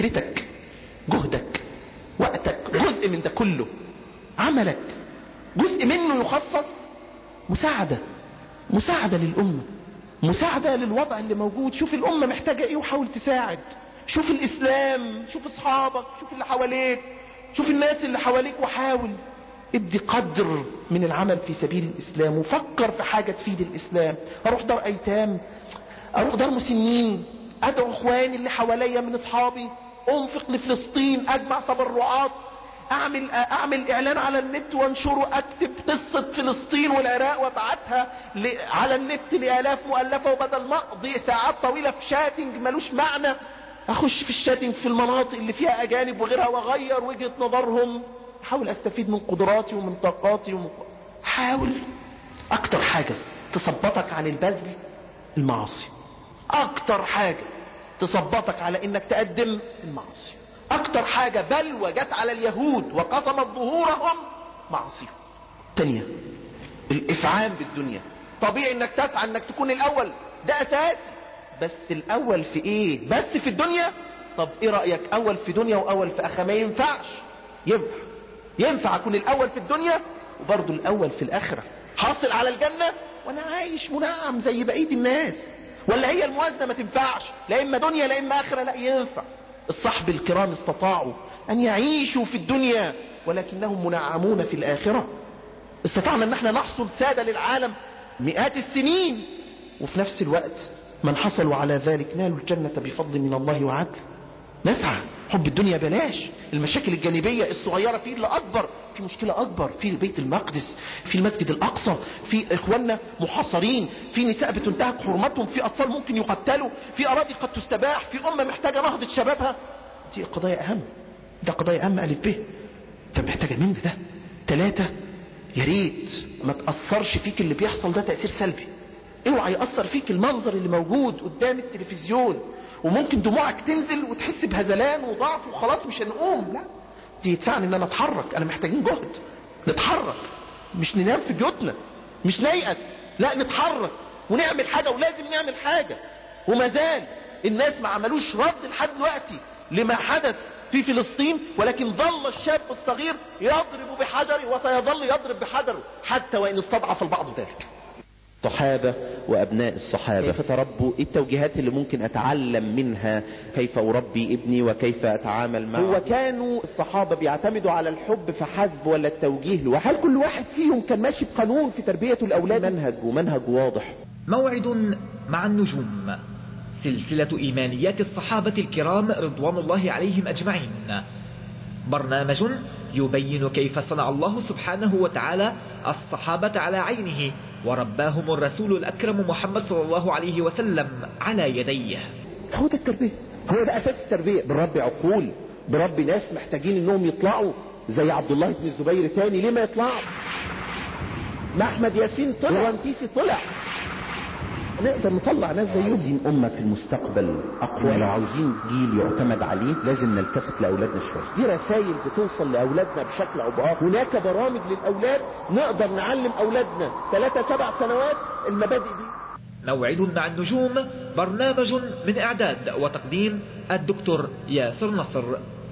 فكرتك جهدك وقتك جزء من ده كله عملك جزء منه يخصص مساعدة مساعدة للأمة مساعدة للوضع اللي موجود شوف الأمة محتاجة ايه وحاول تساعد شوف الإسلام شوف أصحابك شوف اللي حواليك شوف الناس اللي حواليك وحاول ادي قدر من العمل في سبيل الإسلام وفكر في حاجة تفيد الإسلام اروح دار أيتام اروح دار مسنين ادعو اخواني اللي حواليا من اصحابي انفق لفلسطين اجمع تبرعات اعمل اعمل اعلان على النت وانشره اكتب قصة فلسطين والعراق وابعتها ل- على النت لالاف مؤلفة وبدل ما اقضي ساعات طويلة في شاتنج ملوش معنى اخش في الشاتنج في المناطق اللي فيها اجانب وغيرها واغير وجهة نظرهم احاول استفيد من قدراتي ومن طاقاتي ومن حاول اكتر حاجة تصبتك عن البذل المعاصي اكتر حاجة تصبتك على انك تقدم المعاصي اكتر حاجة بلوى جت على اليهود وقسمت ظهورهم معاصيهم تانية الافعام بالدنيا طبيعي انك تسعى انك تكون الاول ده اساسي بس الاول في ايه بس في الدنيا طب ايه رأيك اول في دنيا واول في اخرى ما ينفعش ينفع ينفع اكون الاول في الدنيا وبرضه الاول في الاخرة حاصل على الجنة وانا عايش منعم زي بقية الناس ولا هي الموازنة ما تنفعش لا اما دنيا لا اما اخرة لا ينفع الصحب الكرام استطاعوا ان يعيشوا في الدنيا ولكنهم منعمون في الاخرة استطعنا ان احنا نحصل سادة للعالم مئات السنين وفي نفس الوقت من حصلوا على ذلك نالوا الجنة بفضل من الله وعدل نسعى حب الدنيا بلاش المشاكل الجانبية الصغيرة في اللي أكبر في مشكلة أكبر في بيت المقدس في المسجد الأقصى في إخواننا محاصرين في نساء بتنتهك حرمتهم في أطفال ممكن يقتلوا في أراضي قد تستباح في أمة محتاجة نهضة شبابها دي قضايا أهم ده قضايا أهم ألف به طب محتاجة مين ده ثلاثة يا ريت ما تأثرش فيك اللي بيحصل ده تأثير سلبي اوعى يأثر فيك المنظر اللي موجود قدام التلفزيون وممكن دموعك تنزل وتحس بهزلان وضعف وخلاص مش هنقوم لا دي يدفعني ان انا اتحرك انا محتاجين جهد نتحرك مش ننام في بيوتنا مش نيأس لا نتحرك ونعمل حاجة ولازم نعمل حاجة وما زال الناس ما عملوش رد لحد دلوقتي لما حدث في فلسطين ولكن ظل الشاب الصغير يضرب بحجره وسيظل يضرب بحجره حتى وإن استضعف البعض ذلك الصحابة وأبناء الصحابة كيف تربوا إيه التوجيهات اللي ممكن أتعلم منها كيف أربي ابني وكيف أتعامل معه هو كانوا الصحابة بيعتمدوا على الحب فحسب ولا التوجيه لوحده هل كل واحد فيهم كان ماشي بقانون في تربية الأولاد منهج ومنهج واضح موعد مع النجوم سلسلة إيمانيات الصحابة الكرام رضوان الله عليهم أجمعين برنامج يبين كيف صنع الله سبحانه وتعالى الصحابة على عينه ورباهم الرسول الأكرم محمد صلى الله عليه وسلم على يديه هو ده التربية هو ده أساس التربية بربي عقول بربي ناس محتاجين انهم يطلعوا زي عبد الله بن الزبير تاني ليه ما يطلعوا ما احمد ياسين طلع ورانتيسي طلع نقدر نطلع ناس زيهم عايزين أمة في المستقبل أقوى لو عاوزين جيل يعتمد عليه لازم نلتفت لأولادنا شوية دي رسائل بتوصل لأولادنا بشكل أو بآخر هناك برامج للأولاد نقدر نعلم أولادنا ثلاثة سبع سنوات المبادئ دي موعد مع النجوم برنامج من إعداد وتقديم الدكتور ياسر نصر